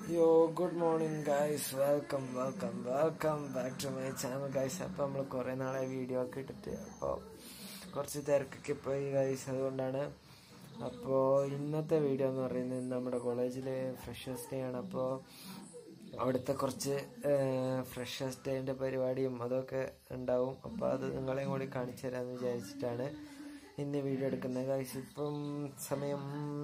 യോ good morning guys welcome welcome welcome back to my channel guys അപ്പോൾ നമ്മൾ കുറേ നാളെ വീഡിയോ ഒക്കെ ഇട്ടിട്ട് അപ്പോൾ കുറച്ച് തിരക്കൊക്കെ പോയി ഗൈസ് അതുകൊണ്ടാണ് അപ്പോൾ ഇന്നത്തെ വീഡിയോ എന്ന് പറയുന്നത് ഇന്ന് നമ്മുടെ കോളേജിൽ ഫ്രഷേഴ്സ് ഡേ ആണ് അപ്പോൾ അവിടുത്തെ കുറച്ച് ഫ്രഷേഴ്സ് ഡേൻ്റെ പരിപാടിയും അതൊക്കെ ഉണ്ടാവും അപ്പോൾ അത് നിങ്ങളെയും കൂടി കാണിച്ചു തരാമെന്ന് വിചാരിച്ചിട്ടാണ് ഇന്ന് വീഡിയോ എടുക്കുന്നത് ഗൈസ് ഇപ്പം സമയം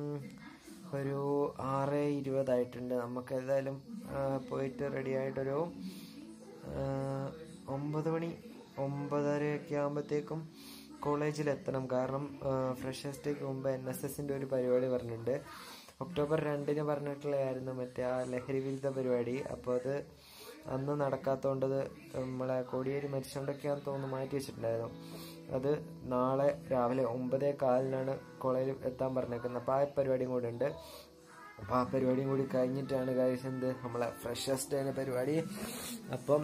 ഒരു ആറ് ഇരുപതായിട്ടുണ്ട് നമുക്ക് ഏതായാലും ആ, പോയിട്ട് റെഡി ആയിട്ടൊരു ആ, ഒമ്പത് മണി ഒമ്പതരയൊക്കെ ആകുമ്പോഴത്തേക്കും കോളേജിൽ എത്തണം കാരണം ഫ്രഷേഴ്സ് ഡേക്ക് മുമ്പ് എൻ എസ് എസിൻ്റെ ഒരു പരിപാടി പറഞ്ഞിട്ടുണ്ട് ഒക്ടോബർ രണ്ടിന് പറഞ്ഞിട്ടുള്ളതായിരുന്നു മറ്റേ ആ ലഹരി വിരുദ്ധ പരിപാടി അപ്പോൾ അത് അന്ന് നടക്കാത്തതുകൊണ്ട് അത് നമ്മളെ കോടിയേരി മരിച്ചുകൊണ്ടൊക്കെയാണെന്ന് തോന്നുന്നു മാറ്റി വെച്ചിട്ടുണ്ടായിരുന്നു അത് നാളെ രാവിലെ ഒമ്പതേ കാലിനാണ് കോളേജിൽ എത്താൻ പറഞ്ഞേക്കുന്നത് അപ്പോൾ ആ പരിപാടിയും കൂടെ ഉണ്ട് അപ്പോൾ ആ പരിപാടിയും കൂടി കഴിഞ്ഞിട്ടാണ് ഗൈസ് എന്ത് നമ്മളെ ഫ്രഷേഴ്സ് ഡേൻ്റെ പരിപാടി അപ്പം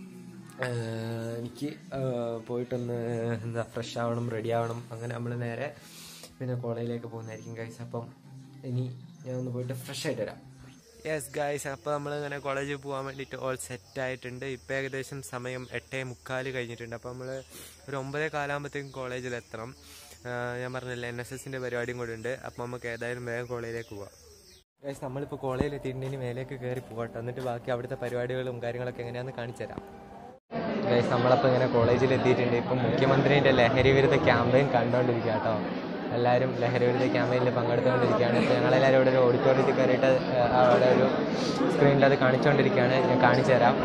ആഹ്, എനിക്ക് ആഹ്, പോയിട്ടൊന്ന് എന്താ ഫ്രഷ് ആവണം റെഡി ആവണം അങ്ങനെ നമ്മൾ നേരെ പിന്നെ കോളേജിലേക്ക് പോകുന്നതായിരിക്കും ഗൈസ് അപ്പം ഇനി ഞാൻ ഒന്ന് പോയിട്ട് ഫ്രഷ് ആയിട്ട് വരാം യെസ് ഗായ്സ് അപ്പോൾ നമ്മൾ ഇങ്ങനെ കോളേജിൽ പോകാൻ വേണ്ടിയിട്ട് ഓൾ സെറ്റ് ആയിട്ടുണ്ട് ഇപ്പോൾ ഏകദേശം സമയം എട്ടേ മുക്കാൽ കഴിഞ്ഞിട്ടുണ്ട് അപ്പോൾ നമ്മൾ ഒരു ഒമ്പതേ കാലാകുമ്പോഴത്തേക്കും കോളേജിൽ എത്തണം ആഹ് ഞാൻ പറഞ്ഞില്ല എൻ എസ് എസിൻ്റെ പരിപാടിയും കൂടെ ഉണ്ട് അപ്പോൾ നമുക്ക് ഏതായാലും വേഗം കോളേജിലേക്ക് പോവാം ഗൈസ് നമ്മളിപ്പോൾ കോളേജിൽ എത്തിയിട്ടുണ്ടെങ്കിൽ മേലേക്ക് കയറി പോകട്ടെ എന്നിട്ട് ബാക്കി അവിടുത്തെ പരിപാടികളും കാര്യങ്ങളൊക്കെ എങ്ങനെയാണെന്ന് കാണിച്ചു തരാം ഗൈസ് നമ്മളപ്പോൾ ഇങ്ങനെ കോളേജിൽ എത്തിയിട്ടുണ്ട് ഇപ്പം മുഖ്യമന്ത്രിൻ്റെ ലഹരി വിരുദ്ധ ക്യാമ്പയിൻ കണ്ടുകൊണ്ടിരിക്കുക കേട്ടോ എല്ലാവരും ലഹരി വിരുദ്ധ ക്യാമ്പയിനിൽ പങ്കെടുത്തുകൊണ്ടിരിക്കുകയാണ് ഇപ്പോൾ ഞങ്ങളെല്ലാവരും ഇവിടെ ഒരു ഓഡിറ്റോറിയത്തിൽ കയറിയിട്ട് ആ, അവിടെ ഒരു സ്ക്രീനിൽ അത് കാണിച്ചുകൊണ്ടിരിക്കുകയാണ് ഞാൻ കാണിച്ചു തരാം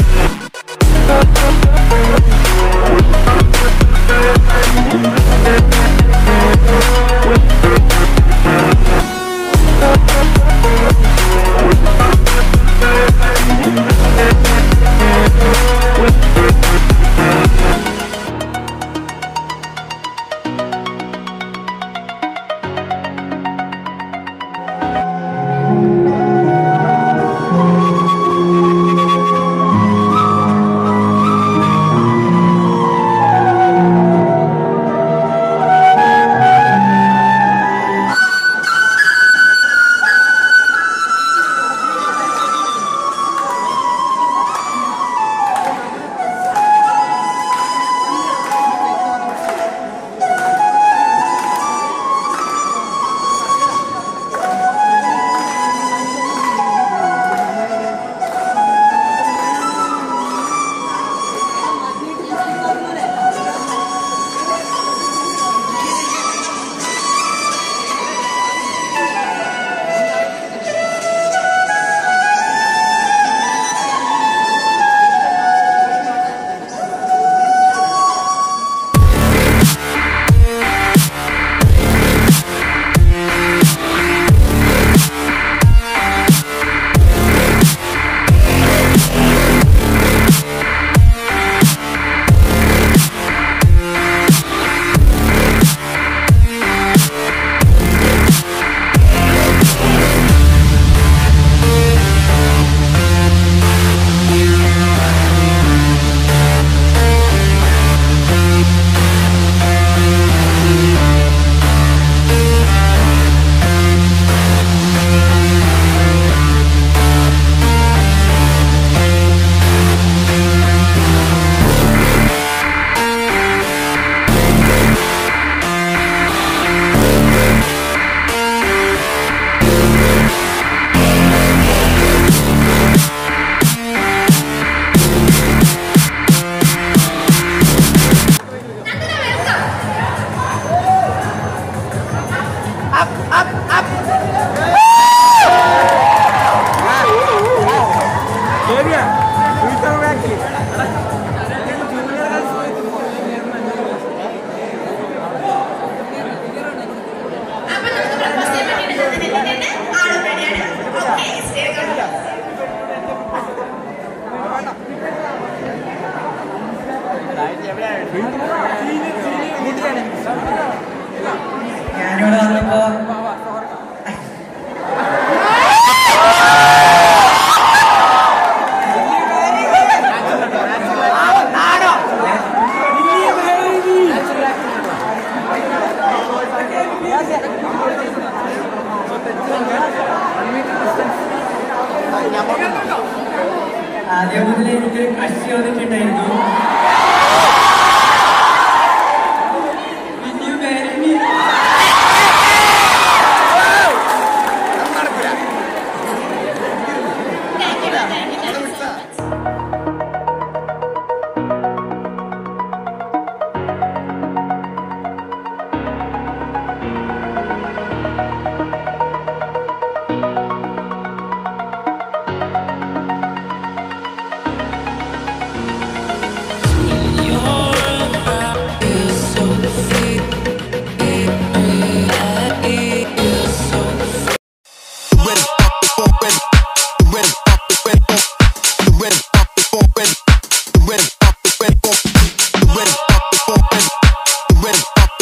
We'll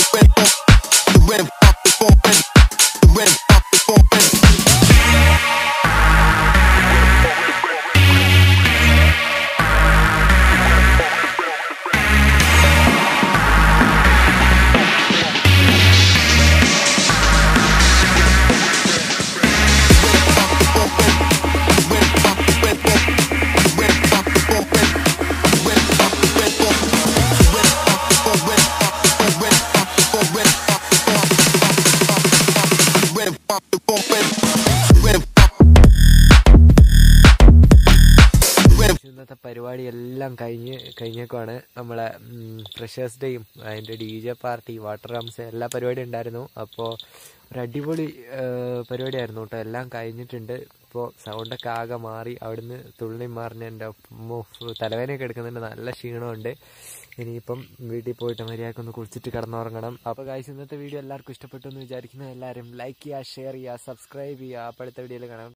ഇന്നത്തെ പരിപാടി എല്ലാം കഴിഞ്ഞ് കഴിഞ്ഞേക്കുവാണ് നമ്മളെ ഫ്രഷേഴ്സ് ഡേയും അതിൻ്റെ ഡി ജെ പാർട്ടി വാട്ടർ റംസ് എല്ലാ പരിപാടിയും ഉണ്ടായിരുന്നു അപ്പോൾ ഒരു അടിപൊളി ആ, പരിപാടിയായിരുന്നു കേട്ടോ എല്ലാം കഴിഞ്ഞിട്ടുണ്ട് ഇപ്പോൾ സൗണ്ടൊക്കെ ആകെ മാറി അവിടുന്ന് തുള്ളി മാറിന് എൻ്റെ തലവേനയൊക്കെ എടുക്കുന്നുണ്ട് നല്ല ക്ഷീണമുണ്ട് ഇനിയിപ്പം വീട്ടിൽ പോയിട്ട് മര്യാദക്ക് ഒന്ന് കുളിച്ചിട്ട് കിടന്നുറങ്ങണം അപ്പോൾ കാഴ്ച ഇന്നത്തെ വീഡിയോ എല്ലാവർക്കും ഇഷ്ടപ്പെട്ടു എന്ന് വിചാരിക്കുന്നു എല്ലാവരും ലൈക്ക് ചെയ്യുക ഷെയർ ചെയ്യുക സബ്സ്ക്രൈബ് ചെയ്യുക അപ്പോൾ അടുത്ത വീഡിയോയിൽ കാണാം